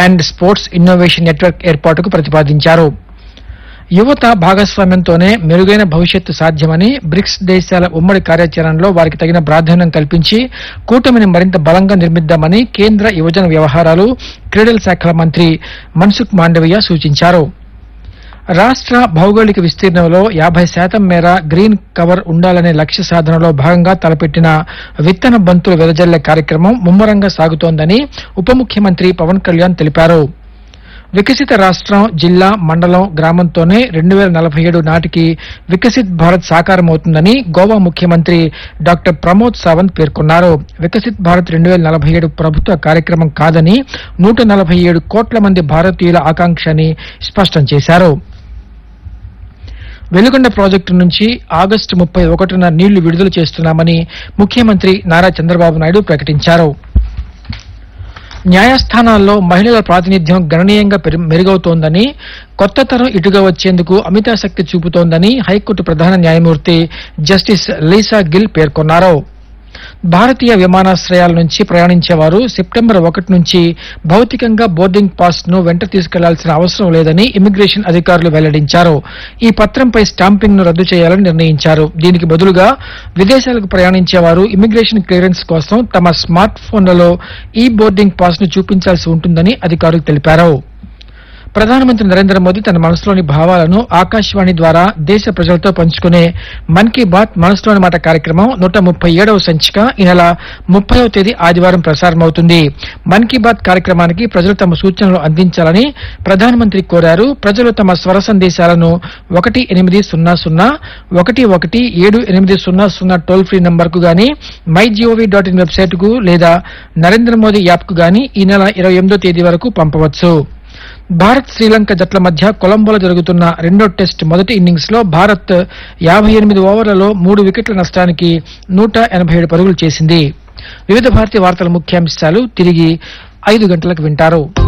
and sports innovation network ఏర్పాటుకు ప్రతిపాదించారు యువత భాగస్వామ్యంతోనే మెరుగైన భవిష్యత్తు సాధ్యమని బ్రిక్స్ దేశాల ఉమ్మడి కార్యాచరణలో వారికి తగిన ప్రాధాన్యం కల్పించి కూటమిని మరింత బలంగా నిర్మిద్దామని కేంద్ర యువజన వ్యవహారాలు క్రీడల శాఖల మంత్రి మన్సుఖ్ మాండవీయ సూచించారు రాష్ట్ర భౌగోళిక విస్తీర్ణంలో యాభై శాతం మేర గ్రీన్ కవర్ ఉండాలనే లక్ష్య సాధనలో భాగంగా తలపెట్టిన విత్తన బంతులు వెదజల్లే కార్యక్రమం ముమ్మరంగా సాగుతోందని ఉప ముఖ్యమంత్రి పవన్ కళ్యాణ్ తెలిపారు వికసిత రాష్ట్రం జిల్లా మండలం గ్రామంతోనే రెండు వేల నలభై ఏడు నాటికి వికసిత్ భారత్ సాకారమవుతుందని గోవా ముఖ్యమంత్రి డాక్టర్ ప్రమోద్ సావంత్ పేర్కొన్నారు వికసిత్ భారత్ రెండు వేల నలభై ఏడు ప్రభుత్వ కార్యక్రమం కాదని నూట నలభై ఏడు కోట్ల మంది భారతీయుల ఆకాంక్ష అని స్పష్టం చేశారు వెలుగొండ ప్రాజెక్టు నుంచి ఆగస్టు ముప్పై ఒకటిన నీళ్లు విడుదల చేస్తున్నామని ముఖ్యమంత్రి నారా చంద్రబాబు నాయుడు ప్రకటించారు న్యాయస్థానాల్లో మహిళల ప్రాతినిధ్యం గణనీయంగా పెరు- మెరుగవుతోందని కొత్త తరం ఇటుగా వచ్చేందుకు అమితాసక్తి చూపుతోందని హైకోర్టు ప్రధాన న్యాయమూర్తి జస్టిస్ లీసా గిల్ పేర్కొన్నారు భారతీయ విమానాశ్రయాల నుంచి ప్రయాణించేవారు సెప్టెంబర్ ఒకటి నుంచి భౌతికంగా బోర్డింగ్ పాస్ ను వెంట తీసుకెళ్లాల్సిన అవసరం లేదని ఇమిగ్రేషన్ అధికారులు వెల్లడించారు ఈ పత్రంపై స్టాంపింగ్ ను రద్దు చేయాలని నిర్ణయించారు దీనికి బదులుగా విదేశాలకు ప్రయాణించేవారు ఇమిగ్రేషన్ క్లియరెన్స్ కోసం తమ స్మార్ట్ ఫోన్లలో ఈ బోర్డింగ్ పాస్ ను చూపించాల్సి ఉంటుందని అధికారులు తెలిపారు ప్రధానమంత్రి నరేంద్ర మోదీ తన మనసులోని భావాలను ఆకాశవాణి ద్వారా దేశ ప్రజలతో పంచుకునే మన్ కీ బాత్ మనసులోని మాట కార్యక్రమం నూట ముప్పై ఏడవ సంచిక ఈ నెల ముప్పైవ తేదీ ఆదివారం ప్రసారమవుతుంది మన్ కీ బాత్ కార్యక్రమానికి ప్రజలు తమ సూచనలు అందించాలని ప్రధానమంత్రి కోరారు ప్రజలు తమ స్వర సందేశాలను ఒకటి ఎనిమిది సున్నా సున్నా ఒకటి ఒకటి ఏడు ఎనిమిది సున్నా సున్నా టోల్ ఫ్రీ నంబర్ కు గానీ my G O V dot in website కు లేదా నరేంద్ర మోదీ యాప్ కు గానీ ఈ నెల ఇరవై ఎనిమిదో తేదీ వరకు పంపవచ్చు భారత్ శ్రీలంక జట్ల మధ్య కొలంబోలో జరుగుతున్న రెండో టెస్ట్ మొదటి ఇన్నింగ్స్ లో భారత్ యాభై ఎనిమిది ఓవర్లలో మూడు వికెట్ల నష్టానికి నూట ఎనభై ఏడు పరుగులు చేసింది వివిధ భారతీయ వార్తల ముఖ్యాంశాలు తిరిగి ఐదు గంటలకు వింటారు